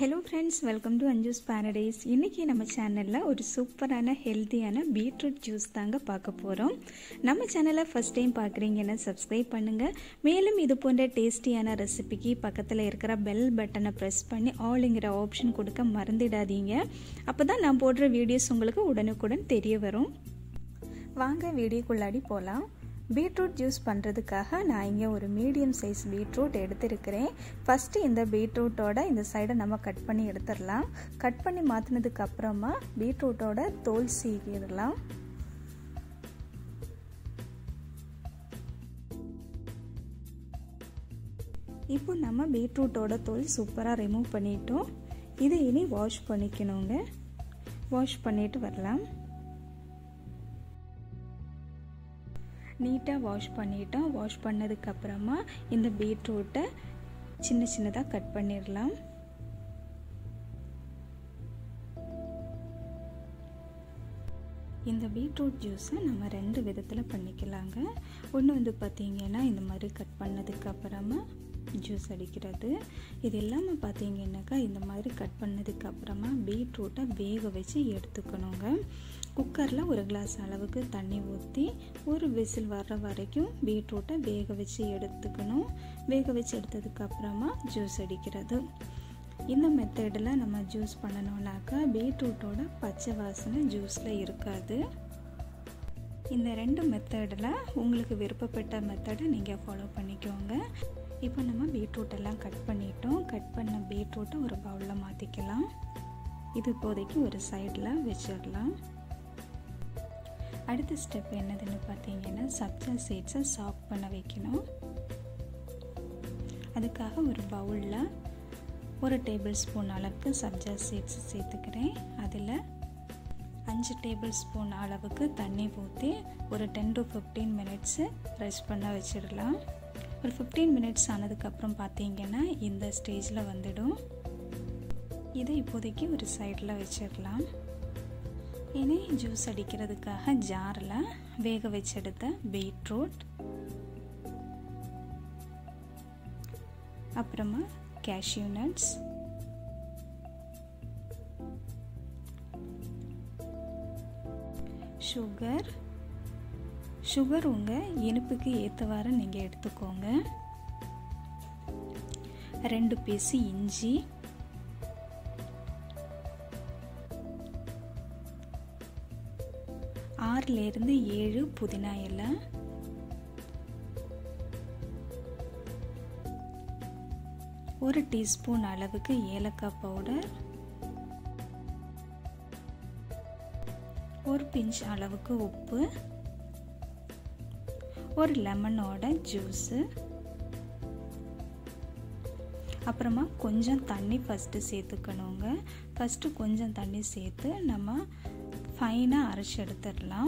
hello friends welcome to Anju's paradise இன்றைக்கி நம்ம சேனலில் ஒரு சூப்பரான ஹெல்த்தியான பீட்ரூட் ஜூஸ் தாங்க பார்க்க போகிறோம் நம்ம சேனலை ஃபஸ்ட் டைம் பார்க்குறீங்கன்னா சப்ஸ்கிரைப் பண்ணுங்கள் மேலும் இது போன்ற டேஸ்டியான ரெசிபிக்கு பக்கத்தில் இருக்கிற பெல் பட்டனை ப்ரெஸ் பண்ணி ஆளுங்கிற ஆப்ஷன் கொடுக்க மறந்துடாதீங்க அப்போ தான் நான் போடுற வீடியோஸ் உங்களுக்கு உடனுக்குடன் தெரிய வரும் வாங்க வீடியோக்குள்ளாடி போகலாம் பீட்ரூட் ஜூஸ் பண்ணுறதுக்காக நான் இங்கே ஒரு மீடியம் சைஸ் பீட்ரூட் எடுத்திருக்கிறேன் ஃபஸ்ட்டு இந்த பீட்ரூட்டோட இந்த சைடை நம்ம கட் பண்ணி எடுத்துடலாம் கட் பண்ணி மாற்றினதுக்கு அப்புறமா பீட்ரூட்டோட தோல் சீக்கிடலாம் இப்போ நம்ம பீட்ரூட்டோட தோல் சூப்பராக ரிமூவ் பண்ணிட்டோம் இதை இனி வாஷ் பண்ணிக்கணுங்க வாஷ் பண்ணிட்டு வரலாம் நீட்டாக வாஷ் பண்ணிட்டோம் வாஷ் பண்ணதுக்கப்புறமா இந்த பீட்ரூட்டை சின்ன சின்னதாக கட் பண்ணிடலாம் இந்த பீட்ரூட் ஜூஸை நம்ம ரெண்டு விதத்தில் பண்ணிக்கலாங்க ஒன்று வந்து பார்த்திங்கன்னா இந்த மாதிரி கட் பண்ணதுக்கப்புறமா ஜூஸ் அடிக்கிறது இது இல்லாமல் பார்த்தீங்கன்னாக்கா இந்த மாதிரி கட் பண்ணதுக்கப்புறமா பீட்ரூட்டை வேக வச்சு எடுத்துக்கணுங்க குக்கரில் ஒரு கிளாஸ் அளவுக்கு தண்ணி ஊற்றி ஒரு விசில் வர்ற வரைக்கும் பீட்ரூட்டை வேக வச்சு எடுத்துக்கணும் வேக வச்சு எடுத்ததுக்கப்புறமா ஜூஸ் அடிக்கிறது இந்த மெத்தடில் நம்ம ஜூஸ் பண்ணணுன்னாக்கா பீட்ரூட்டோட பச்சை வாசனை ஜூஸில் இருக்காது இந்த ரெண்டு மெத்தடில் உங்களுக்கு விருப்பப்பட்ட மெத்தடை நீங்கள் ஃபாலோ பண்ணிக்கோங்க இப்போ நம்ம பீட்ரூட் எல்லாம் கட் பண்ணிட்டோம் கட் பண்ண பீட்ரூட்டை ஒரு பவுலில் மாற்றிக்கலாம் இது இப்போதைக்கு ஒரு சைடில் வச்சிடலாம் அடுத்த ஸ்டெப் என்னதுன்னு பார்த்தீங்கன்னா சப்ஜா சீட்ஸை சாஃப்ட் பண்ண வைக்கணும் அதுக்காக ஒரு பவுலில் ஒரு டேபிள் ஸ்பூன் அளவுக்கு சப்ஜா சீட்ஸ் சேர்த்துக்கிறேன் அதில் அஞ்சு டேபிள் ஸ்பூன் அளவுக்கு தண்ணி ஊற்றி ஒரு ten to fifteen minutes rest பண்ண வச்சிடலாம் ஒரு ஃபிஃப்டீன் மினிட்ஸ் ஆனதுக்கப்புறம் பார்த்தீங்கன்னா இந்த ஸ்டேஜில் வந்துடும் இதை இப்போதைக்கு ஒரு சைடில் வச்சிடலாம் இனி ஜூஸ் அடிக்கிறதுக்காக ஜாரில் வேக வச்செடுத்த பீட்ரூட் அப்புறமா கேஷ்யூ நட்ஸ் சுகர் சுகர் உங்கள் இனிப்புக்கு ஏற்றவாறு நீங்கள் எடுத்துக்கோங்க ரெண்டு பீஸு இஞ்சி ஆறுலேருந்து ஏழு புதினா இலை ஒரு டீஸ்பூன் அளவுக்கு ஏலக்காய் பவுடர் ஒரு பிஞ்ச் அளவுக்கு உப்பு ஒரு லெமனோட ஜூஸு அப்புறமா கொஞ்சம் தண்ணி ஃபஸ்ட்டு சேர்த்துக்கணுங்க ஃபஸ்ட்டு கொஞ்சம் தண்ணி சேர்த்து நம்ம ஃபைனாக அரைச்சி எடுத்துடலாம்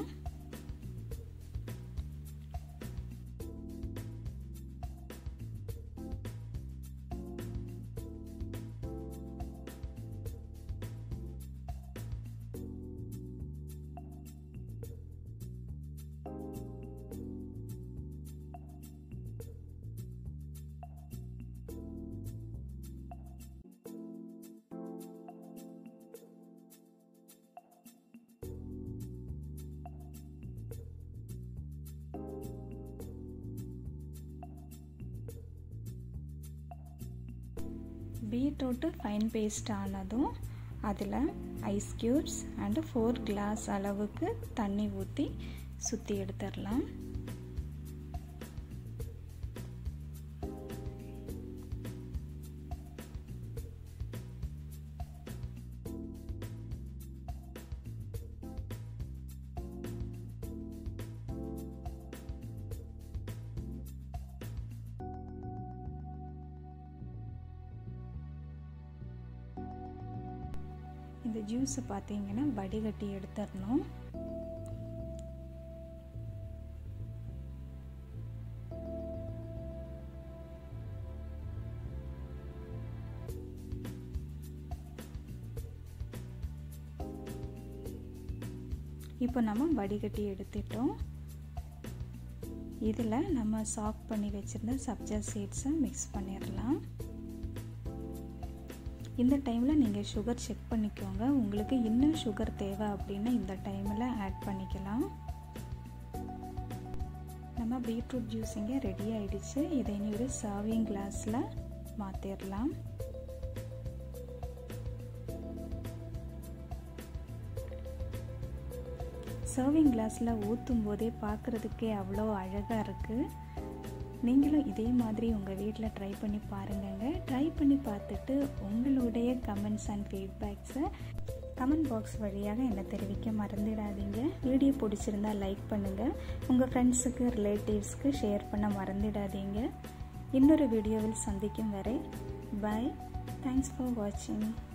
பீட்ரூட்டு ஃபைன் பேஸ்ட் ஆனதும் அதில் ice cubes and four glass அளவுக்கு தண்ணி ஊற்றி சுற்றி எடுத்துடலாம் இந்த ஜூஸை பார்த்தீங்கன்னா வடிகட்டி எடுத்துடணும் இப்போ நம்ம வடிகட்டி எடுத்துட்டோம் இதில் நம்ம சாஃப்ட் பண்ணி வச்சுருந்த சப்ஜா சீட்ஸை மிக்ஸ் பண்ணிடலாம் இந்த டைமில் நீங்கள் சுகர் செக் பண்ணிக்கோங்க உங்களுக்கு இன்னும் சுகர் தேவை அப்படின்னா இந்த டைமில் ஆட் பண்ணிக்கலாம் நம்ம பீட்ரூட் ஜூஸ் இங்கே ரெடி ஆகிடுச்சு இதை இனி ஒரு சர்விங் கிளாஸில் மாற்றிடலாம் சர்விங் கிளாஸில் ஊற்றும் போதே பார்க்குறதுக்கே அவ்வளோ அழகாக இருக்குது நீங்களும் இதே மாதிரி உங்கள் வீட்டில் ட்ரை பண்ணி பாருங்கங்க ட்ரை பண்ணி பார்த்துட்டு உங்களுடைய கமெண்ட்ஸ் அண்ட் ஃபீட்பேக்ஸை கமெண்ட் பாக்ஸ் வழியாக என்னை தெரிவிக்க மறந்துடாதீங்க வீடியோ பிடிச்சிருந்தா லைக் பண்ணுங்கள் உங்கள் ஃப்ரெண்ட்ஸுக்கு ரிலேட்டிவ்ஸ்க்கு ஷேர் பண்ண மறந்துடாதீங்க இன்னொரு வீடியோவில் சந்திக்கும் வரை பாய் தேங்க்ஸ் ஃபார் வாட்சிங்